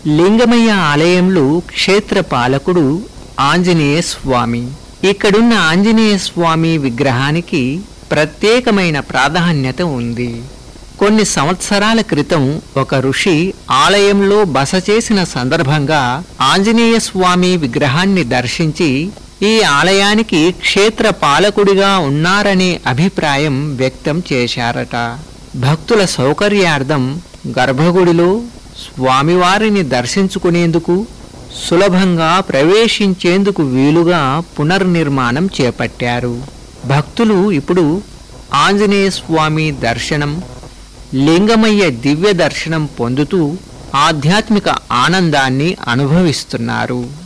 లింగమయ్య ఆలయంలో క్షేత్ర పాలకుడు ఆంజనేయ స్వామి ఇక్కడున్న ఆంజనేయ స్వామి విగ్రహానికి ప్రత్యేకమైన ప్రాధాన్యత ఉంది కొన్ని సంవత్సరాల క్రితం ఒక ఋషి ఆలయంలో బస చేసిన సందర్భంగా ఆంజనేయ స్వామి విగ్రహాన్ని దర్శించి ఈ ఆలయానికి క్షేత్ర పాలకుడిగా ఉన్నారనే అభిప్రాయం వ్యక్తం చేశారట భక్తుల సౌకర్యార్థం గర్భగుడిలో స్వామివారిని దర్శించుకునేందుకు సులభంగా ప్రవేశించేందుకు వీలుగా పునర్నిర్మాణం చేపట్టారు భక్తులు ఇప్పుడు ఆంజనేయ స్వామి దర్శనం లింగమయ్య దివ్య దర్శనం పొందుతూ ఆధ్యాత్మిక ఆనందాన్ని అనుభవిస్తున్నారు